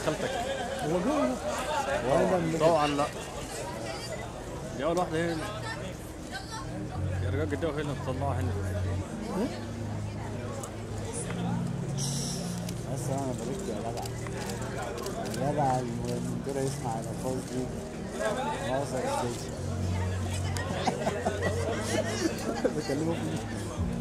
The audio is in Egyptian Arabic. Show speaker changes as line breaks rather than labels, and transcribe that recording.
خالتك
هو جوه وانا من
طبعا لا دي اول واحده هنا يا رجال قدام هنا تطلعها هنا
بس انا بقولك يا جدع يا جدع المدير يسمع الالفاظ دي ناقص ستيشن بكلمه في